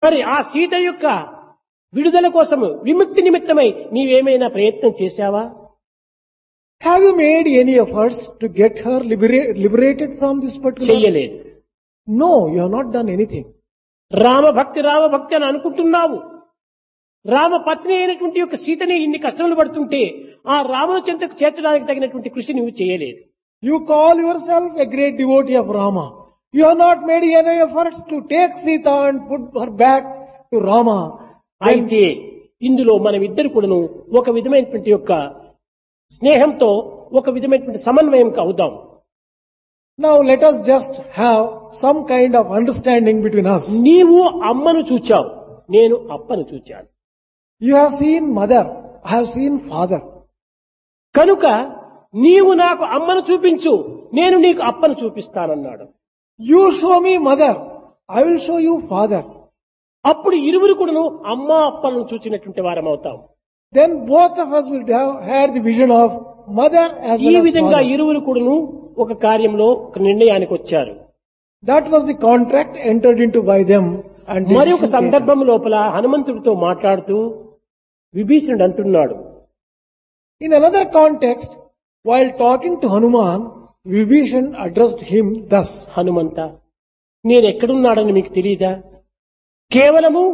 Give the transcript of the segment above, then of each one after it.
మరి ఆ సీత యొక్క విడుదల కోసము విముక్తి నిమిత్తమై నీవేమైనా ప్రయత్నం చేశావా Have you made any efforts to get her libera- liberated from this particular? చెయ్యలేదు No, you have not done anything. రామభక్తి రామభక్తి అని అనుకుంటున్నావు రామ పత్ని అయినటువంటి యొక్క సీతని ఇన్ని కష్టములు పడుతుంటే ఆ రాముల చెంతకు చేర్చడానికి తగినటువంటి కృషి నువ్వు చేయలేదు You call yourself a great devotee of Rama. You have not made any efforts to take Sita and put her back to Rama. అయితే ఇందులో మనం ఇద్దరు కూడాను ఒక విధమైనటువంటి యొక్క స్నేహంతో ఒక విధమైనటువంటి సమన్వయం అవుదాం Now let us just have some kind of understanding between us. నీవు అమ్మను చూచావు నేను అప్పను చూచాను You have seen mother, I have seen father. కనుక నీవు నాకు అమ్మను చూపించు నేను నీకు అప్పను చూపిస్తానన్నాడు You show me mother, I will show you father. అప్పుడు ఇరువురు కూడాను అమ్మ అప్పలను చూచినటువంటి వారం అవుతాం Then both of us will have had the vision of mother as ఈ well as విధంగా father. ఇరువురు కూడాను ఒక కార్యంలో ఒక నిర్ణయానికి వచ్చారు That was the contract entered into by them. And మరి ఒక decision taken. సందర్భం లోపల హనుమంతుడితో మాట్లాడుతూ విభీషణుడు అంటున్నాడు In another context, while talking to Hanuman, Vibhishan addressed him thus. Hanumantha నేను ఎక్కడున్నాడని మీకు తెలియదా కేవలము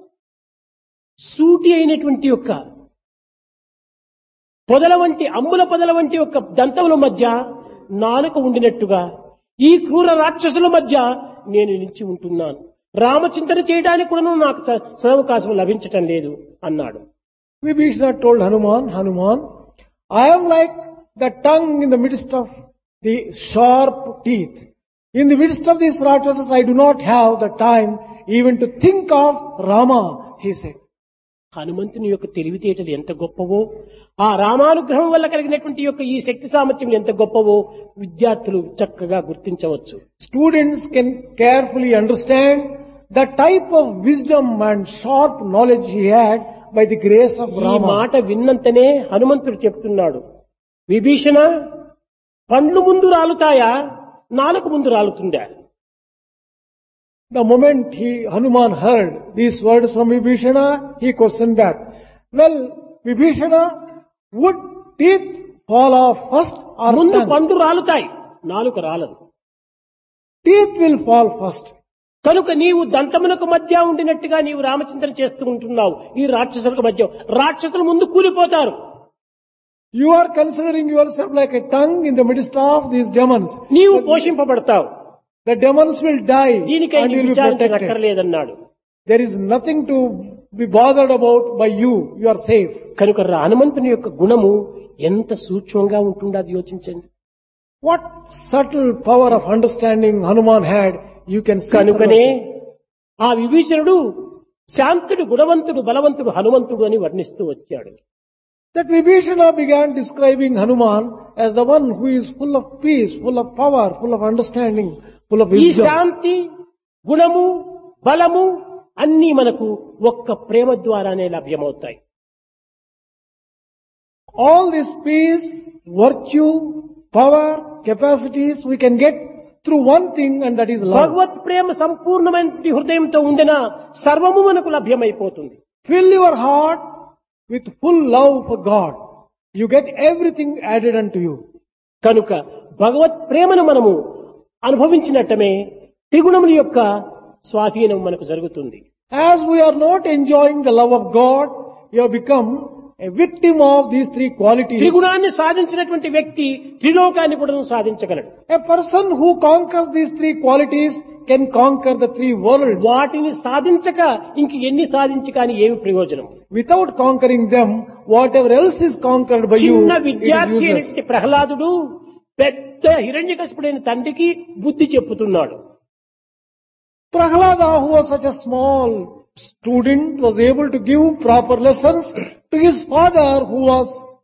సూటి అయినటువంటి యొక్క పొదల వంటి అమ్ముల పొదల వంటి యొక్క దంతముల మధ్య నాలుక ఉండినట్టుగా ఈ క్రూర రాక్షసుల మధ్య నేను నిలిచి ఉంటున్నాను రామచింతన చేయడానికి కూడా నాకు స- సదవకాశం లభించటం లేదు అన్నాడు Vibhishana told Hanuman, Hanuman, I am like the tongue in the midst of the sharp teeth. In the midst of these rakshasas, I do not have the time even to think of Rama, he said. హనుమంతుని యొక్క తెలివితేటలు ఎంత గొప్పవో ఆ రామానుగ్రహం వల్ల కలిగినటువంటి యొక్క ఈ శక్తి సామర్థ్యం ఎంత గొప్పవో విద్యార్థులు చక్కగా గుర్తించవచ్చు Students can carefully understand the type of wisdom and sharp knowledge he had by the grace of ఈ Rama. మాట విన్నంతనే హనుమంతుడు చెప్తున్నాడు విభీషణ పండ్లు ముందు రాలుతాయా నాలుగు ముందు రాలుతుందా The moment he, Hanuman heard these words from Vibhishana, he questioned back. Well, Vibhishana, would teeth fall off first or ముందు tongue? పండు రాలుతాయి నాలుక రాలదు Teeth will fall first. కనుక నీవు దంతములకు మధ్య ఉండినట్టుగా నీవు రామచింతన చేస్తూ ఉంటున్నావు ఈ రాక్షసులకు మధ్య రాక్షసులు ముందు కూలిపోతారు You are considering yourself like a tongue in the midst of these demons. నీవు పోషింపబడతావు The demons will die దీనికై and నీవు you will be protected. విచారించక్కర్లేదన్నాడు There is nothing to be bothered about by you. You are safe. కనుక రా- హనుమంతుని యొక్క గుణము ఎంత సూక్ష్మంగా ఉంటుందో అది యోచించండి What subtle power of understanding Hanuman had, you can see. for కనుకనే yourself. ఆ విభీషణుడు శాంతుడు గుణవంతుడు బలవంతుడు హనుమంతుడు అని వర్ణిస్తూ వచ్చాడు That Vibhishana began describing Hanuman as the one who is full of peace, full of power, full of understanding, full of ఈ wisdom. శాంతి గుణము బలము అన్నీ మనకు ఒక్క ప్రేమ ద్వారానే లభ్యమవుతాయి All this peace, virtue, power, capacities we can get through one thing and that is love. భగవత్ ప్రేమ సంపూర్ణమైన హృదయంతో ఉండిన సర్వము మనకు లభ్యమైపోతుంది Fill your heart with full love for God. You get everything added unto you. కనుక భగవత్ ప్రేమను మనము అనుభవించినట్టమే త్రిగుణముల యొక్క స్వాధీనం మనకు జరుగుతుంది As we are not enjoying the love of God, you have become a victim of these three qualities. త్రిగుణాన్ని సాధించినటువంటి వ్యక్తి త్రిలోకాన్ని కూడా సాధించగలడు A person who conquers these three qualities can conquer the three worlds. వాటిని సాధించక ఇంక ఎన్ని సాధించి కానీ ఏమి ప్రయోజనం Without conquering them, whatever else is conquered by you, చిన్న it is విద్యార్థి useless. అయినటువంటి ప్రహ్లాదుడు పెద్ద హిరణ్యకశిపుడైన తండ్రికి బుద్ధి చెప్పుతున్నాడు Prahlada, who was such a small student, was able to give proper lessons to his father, who was